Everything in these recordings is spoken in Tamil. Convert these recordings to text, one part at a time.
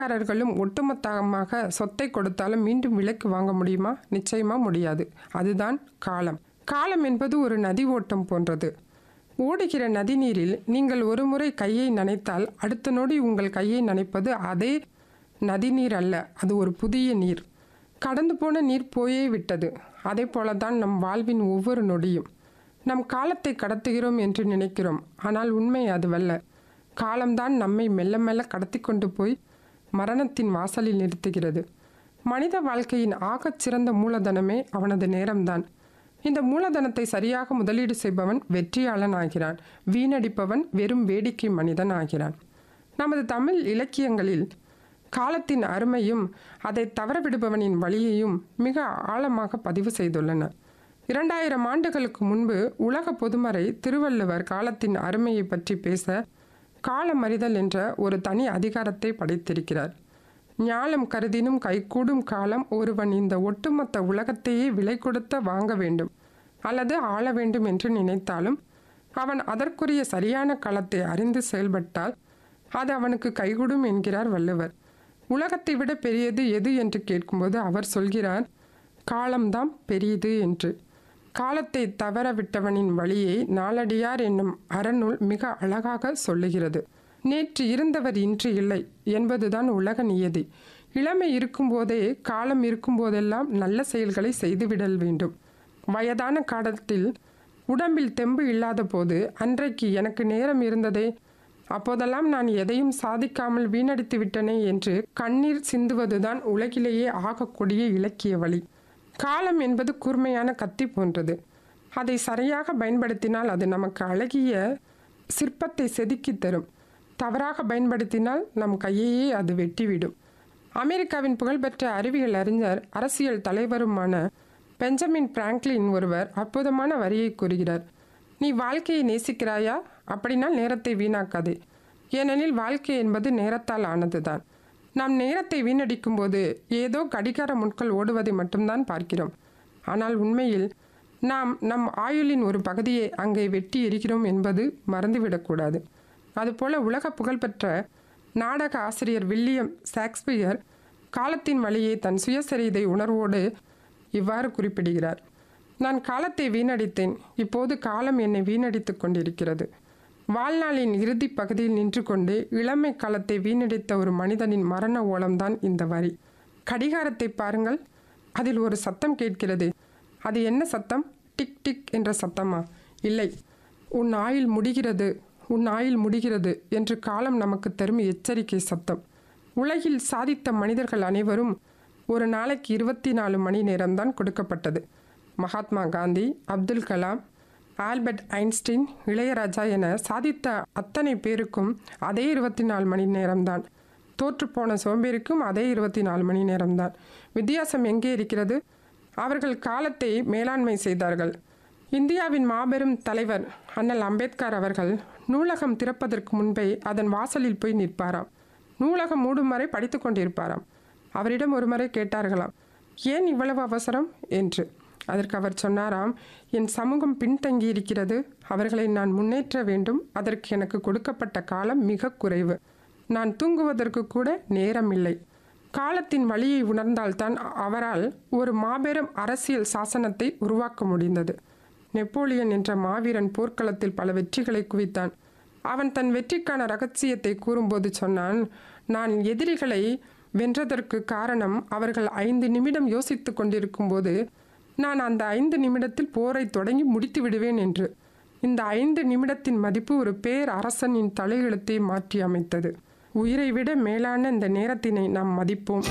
காரர்களும் ஒட்டுமொத்தமாக சொத்தை கொடுத்தாலும் மீண்டும் விலைக்கு வாங்க முடியுமா நிச்சயமா முடியாது அதுதான் காலம் காலம் என்பது ஒரு நதி ஓட்டம் போன்றது ஓடுகிற நதிநீரில் நீங்கள் ஒருமுறை கையை நனைத்தால் அடுத்த நொடி உங்கள் கையை நனைப்பது அதே நதிநீர் அல்ல அது ஒரு புதிய நீர் கடந்து போன நீர் போயே விட்டது அதே போலதான் நம் வாழ்வின் ஒவ்வொரு நொடியும் நம் காலத்தை கடத்துகிறோம் என்று நினைக்கிறோம் ஆனால் உண்மை அதுவல்ல காலம்தான் நம்மை மெல்ல மெல்ல கடத்தி கொண்டு போய் மரணத்தின் வாசலில் நிறுத்துகிறது மனித வாழ்க்கையின் ஆகச் சிறந்த மூலதனமே அவனது நேரம்தான் இந்த மூலதனத்தை சரியாக முதலீடு செய்பவன் வெற்றியாளன் ஆகிறான் வீணடிப்பவன் வெறும் வேடிக்கை மனிதன் ஆகிறான் நமது தமிழ் இலக்கியங்களில் காலத்தின் அருமையும் அதை தவறவிடுபவனின் வழியையும் மிக ஆழமாக பதிவு செய்துள்ளன இரண்டாயிரம் ஆண்டுகளுக்கு முன்பு உலக பொதுமறை திருவள்ளுவர் காலத்தின் அருமையை பற்றி பேச காலமறிதல் என்ற ஒரு தனி அதிகாரத்தை படைத்திருக்கிறார் ஞாலம் கருதினும் கைகூடும் காலம் ஒருவன் இந்த ஒட்டுமொத்த உலகத்தையே விலை கொடுத்த வாங்க வேண்டும் அல்லது ஆள வேண்டும் என்று நினைத்தாலும் அவன் அதற்குரிய சரியான காலத்தை அறிந்து செயல்பட்டால் அது அவனுக்கு கைகூடும் என்கிறார் வள்ளுவர் உலகத்தை விட பெரியது எது என்று கேட்கும்போது அவர் சொல்கிறார் காலம்தான் பெரியது என்று காலத்தை தவற விட்டவனின் வழியை நாளடியார் என்னும் அறநூல் மிக அழகாக சொல்லுகிறது நேற்று இருந்தவர் இன்று இல்லை என்பதுதான் உலக நியதி இளமை இருக்கும்போதே காலம் இருக்கும்போதெல்லாம் நல்ல செயல்களை செய்துவிடல் வேண்டும் வயதான காலத்தில் உடம்பில் தெம்பு இல்லாத போது அன்றைக்கு எனக்கு நேரம் இருந்ததே அப்போதெல்லாம் நான் எதையும் சாதிக்காமல் வீணடித்து விட்டனே என்று கண்ணீர் சிந்துவதுதான் உலகிலேயே ஆகக்கூடிய இலக்கிய வழி காலம் என்பது கூர்மையான கத்தி போன்றது அதை சரியாக பயன்படுத்தினால் அது நமக்கு அழகிய சிற்பத்தை செதுக்கி தரும் தவறாக பயன்படுத்தினால் நம் கையையே அது வெட்டிவிடும் அமெரிக்காவின் புகழ்பெற்ற அறிவியல் அறிஞர் அரசியல் தலைவருமான பெஞ்சமின் பிராங்க்லின் ஒருவர் அற்புதமான வரியை கூறுகிறார் நீ வாழ்க்கையை நேசிக்கிறாயா அப்படினால் நேரத்தை வீணாக்காதே ஏனெனில் வாழ்க்கை என்பது நேரத்தால் ஆனதுதான் நாம் நேரத்தை வீணடிக்கும் போது ஏதோ கடிகார முட்கள் ஓடுவதை மட்டும்தான் பார்க்கிறோம் ஆனால் உண்மையில் நாம் நம் ஆயுளின் ஒரு பகுதியை அங்கே வெட்டி எரிகிறோம் என்பது மறந்துவிடக்கூடாது அதுபோல உலக புகழ்பெற்ற நாடக ஆசிரியர் வில்லியம் ஷேக்ஸ்பியர் காலத்தின் வழியை தன் சுயசரிதை உணர்வோடு இவ்வாறு குறிப்பிடுகிறார் நான் காலத்தை வீணடித்தேன் இப்போது காலம் என்னை வீணடித்துக் கொண்டிருக்கிறது வாழ்நாளின் இறுதி பகுதியில் நின்று கொண்டு இளமை காலத்தை வீணடித்த ஒரு மனிதனின் மரண ஓலம்தான் இந்த வரி கடிகாரத்தை பாருங்கள் அதில் ஒரு சத்தம் கேட்கிறது அது என்ன சத்தம் டிக் டிக் என்ற சத்தமா இல்லை உன் ஆயுள் முடிகிறது உன் ஆயுள் முடிகிறது என்று காலம் நமக்கு தரும் எச்சரிக்கை சத்தம் உலகில் சாதித்த மனிதர்கள் அனைவரும் ஒரு நாளைக்கு இருபத்தி நாலு மணி நேரம்தான் கொடுக்கப்பட்டது மகாத்மா காந்தி அப்துல் கலாம் ஆல்பர்ட் ஐன்ஸ்டீன் இளையராஜா என சாதித்த அத்தனை பேருக்கும் அதே இருபத்தி நாலு மணி நேரம்தான் தோற்றுப்போன சோம்பேறிக்கும் அதே இருபத்தி நாலு மணி நேரம்தான் வித்தியாசம் எங்கே இருக்கிறது அவர்கள் காலத்தை மேலாண்மை செய்தார்கள் இந்தியாவின் மாபெரும் தலைவர் அண்ணல் அம்பேத்கர் அவர்கள் நூலகம் திறப்பதற்கு முன்பே அதன் வாசலில் போய் நிற்பாராம் நூலகம் மூடும் வரை படித்து கொண்டிருப்பாராம் அவரிடம் ஒருமுறை கேட்டார்களாம் ஏன் இவ்வளவு அவசரம் என்று அதற்கு அவர் சொன்னாராம் என் சமூகம் பின்தங்கி இருக்கிறது அவர்களை நான் முன்னேற்ற வேண்டும் அதற்கு எனக்கு கொடுக்கப்பட்ட காலம் மிக குறைவு நான் தூங்குவதற்கு கூட நேரம் இல்லை காலத்தின் வழியை உணர்ந்தால்தான் அவரால் ஒரு மாபெரும் அரசியல் சாசனத்தை உருவாக்க முடிந்தது நெப்போலியன் என்ற மாவீரன் போர்க்களத்தில் பல வெற்றிகளை குவித்தான் அவன் தன் வெற்றிக்கான ரகசியத்தை கூறும்போது சொன்னான் நான் எதிரிகளை வென்றதற்கு காரணம் அவர்கள் ஐந்து நிமிடம் யோசித்து கொண்டிருக்கும் போது நான் அந்த ஐந்து நிமிடத்தில் போரை தொடங்கி முடித்து விடுவேன் என்று இந்த ஐந்து நிமிடத்தின் மதிப்பு ஒரு பேர் அரசனின் தலையெழுத்தை மாற்றி அமைத்தது உயிரை விட மேலான இந்த நேரத்தினை நாம் மதிப்போம்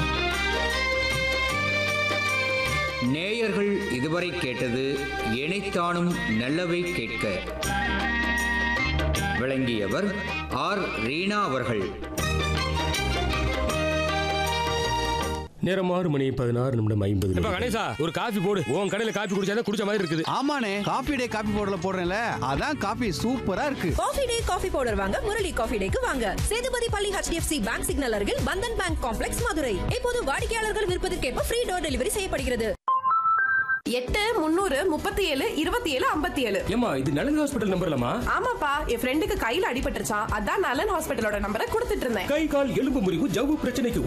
நேயர்கள் இதுவரை கேட்டது இணைத்தானும் நல்லவை கேட்க விளங்கியவர் ஆர் ரீனா அவர்கள் நேரம் ஆறு மணி பதினாறு நிமிடம் ஐம்பது இப்ப நிமிடம். கணேசா ஒரு காஃபி போடு உன் கடையில காஃபி குடிச்சாதான் குடிச்ச மாதிரி இருக்குது ஆமாண்ணே காபி டே காபி பவுடர்ல போடுறேன்ல அதான் காபி சூப்பரா இருக்கு காஃபி டே காஃபி பவுடர் வாங்க முரளி காஃபி டேக்கு வாங்க சேதுபதி பள்ளி HDFC பேங்க் சிக்னல் அருகில் பந்தன் பேங்க் காம்ப்ளெக்ஸ் மதுரை இப்போது வாடிக்கையாளர்கள் விருப்பத்திற்கேற்ப ஃப்ரீ டோர் டெலிவரி செய்யப்படுகிறது எட்டு முந்நூறு முப்பத்தி ஏழு இருபத்தி ஏழு ஐம்பத்தி ஏழு ஏமா இது நலன் ஹாஸ்பிட்டல் நம்பர்லாமா ஆமாப்பா என் ஃப்ரெண்டுக்கு கையில அடிபட்டுருச்சான் அதான் நலன் ஹாஸ்பிட்டலோட நம்பரை கொடுத்துட்டு இருந்தேன் கை கால் எலும்பு முறிவு ஜவ்வு பிரச்சனைக்கு